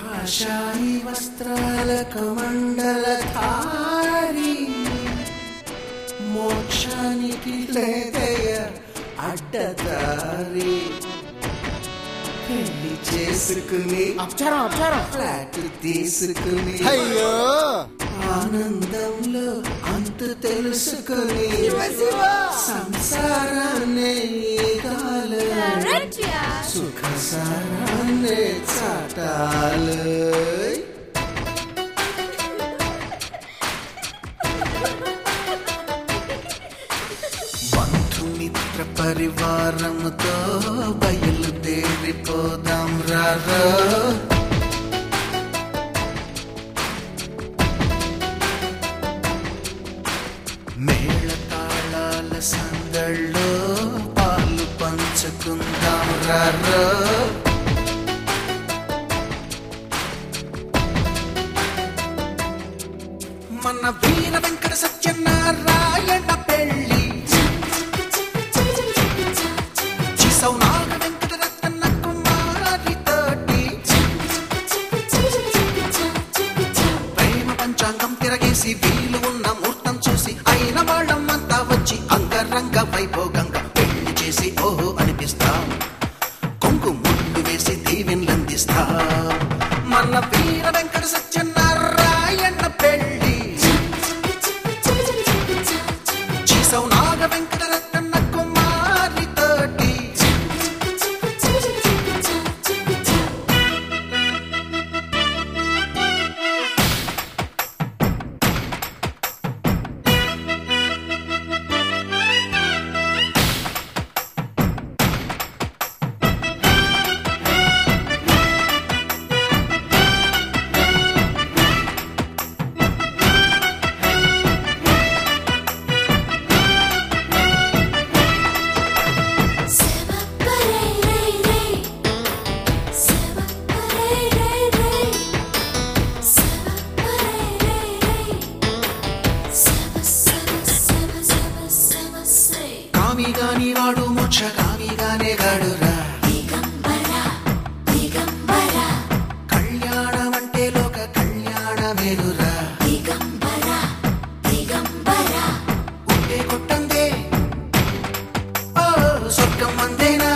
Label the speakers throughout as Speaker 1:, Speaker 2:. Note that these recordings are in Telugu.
Speaker 1: కాషాయి వస్త్రాల కమండల ధారి మోక్షానికి లేదయ అడ్డదారి పెళ్లి చేసుకుని
Speaker 2: అపచారం అపచారం
Speaker 1: ఫ్లాట్ తీసుకుని
Speaker 2: అయ్యో
Speaker 1: ఆనందంలో అంతు తెలుసుకుని సంసారాన్ని ఈదాలు సుఖ సారాన్ని చాటాలు బంధుమిత్ర పరివారముతో బయలుదేరిపోదాం రారో మేళ తాళాల సందళ్ళో పాలు పంచుకుందాం రారో మన వీర వెంకట సత్యనారాయణ పెళ్ళి చిసౌనాగ వెంకట రత్న కుమారి తోటి ప్రేమ పంచాంగం తిరగేసి వీలు ఉన్న ముహూర్తం చూసి అయిన వాళ్ళమ్మంతా వచ్చి అంగరంగ వైభోగంగా పెళ్లి చేసి ఓహో అనిపిస్తాం కొంగు ముళ్ళు వేసి దీవెన్లందిస్తా మన వీర వెంకట సత్యనారాయణ పెళ్లి చిసౌనాగ వెంకట రత్న కుమారి తోటి కామిగాని వాడు మోక్ష కామిగానే గాడురా కళ్యాణం అంటే లోక కళ్యాణమేనురా ఉంటే కొట్టందే ఓ స్వర్గం అందేనా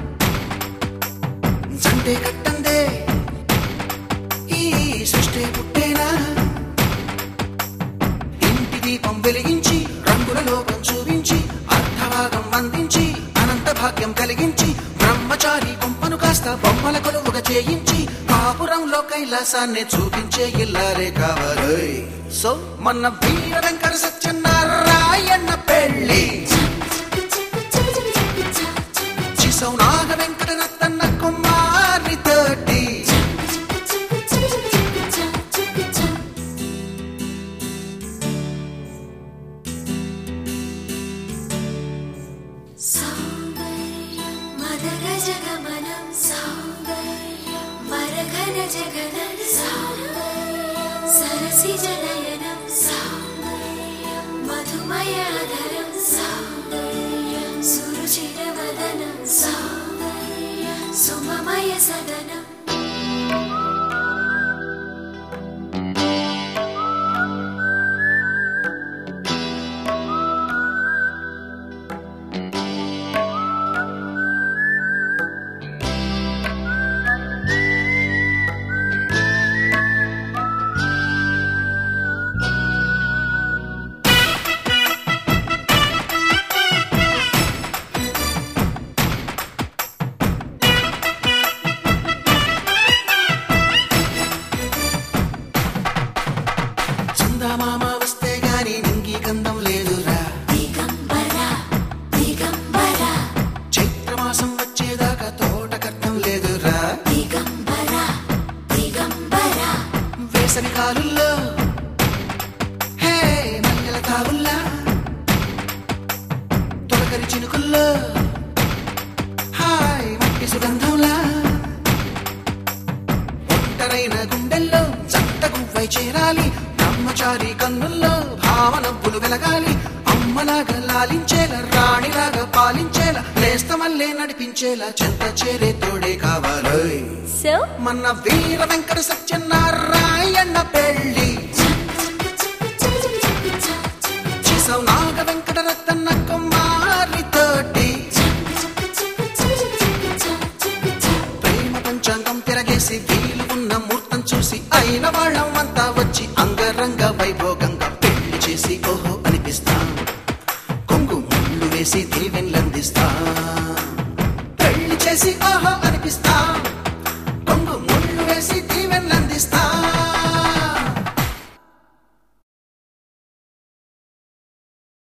Speaker 1: జంటే కట్టందే ఈ సృష్టి పుట్టేనా ఇంటి దీపం వెలిగించి రంగుల లోకం చూపించి అర్ధభాగం అందించి అనంత భాగ్యం కలిగించి బ్రహ్మచారి కొంపను కాస్త బొమ్మల కొలువుగా చేయించి కాపురంలో కైలాసాన్ని చూపించే ఇల్లారే కావాలి సో మన వీర వెంకట సత్యనారాయణ పెళ్ళి చిసౌనాగ వెంకట రత్న కుమారి తోటి
Speaker 3: మదగజగమనం సౌందర్యం మరఘన జగనం సౌందర్యం సరసి జనయనం సౌందర్యం మధుమయాధరం సౌందర్యం సురుచిరవదనం సౌందర్యం సుమమయ సదనం
Speaker 1: చందమామ వస్తే గాని నింగి గంధం లేదురా
Speaker 3: దిగంబర దిగంబర
Speaker 1: చైత్రమాసం వచ్చేదాకా తోట కట్టం లేదురా
Speaker 3: దిగంబర దిగంబర
Speaker 1: వేసవి కాలుల్లో హే మల్లెల తావుల్లా తొలకరి చినుకుల్లో హాయ్ మట్టి సుగంధంలా ఒంటరైన గుండెల్లో జంట గువ్వై చేరాలి బ్రహ్మచారి కన్నుల్లో భావనవ్వులు వెలగాలి అమ్మ అమ్మలాగా లాలించేలా రాణిలాగా పాలించేలా నేస్తమల్లే నడిపించేలా చెంత చేరే తోడే కావాలి
Speaker 3: సో
Speaker 1: మన వీర వెంకట సత్యనారాయణ పెళ్ళి చేసావు నాగ వెంకట రత్న కుమారి తోటి ప్రేమ పంచాంగం తిరగేసి వీలు ఉన్న ముహూర్తం చూసి అయిన వాళ్ళం అంతా వచ్చి అంగరంగ వైభోగంగా పెళ్లి చేసి ఓహో అనిపిస్తా కొంగు ముళ్ళు వేసి దీవెన్లందిస్తా పెళ్లి చేసి ఓహో అనిపిస్తా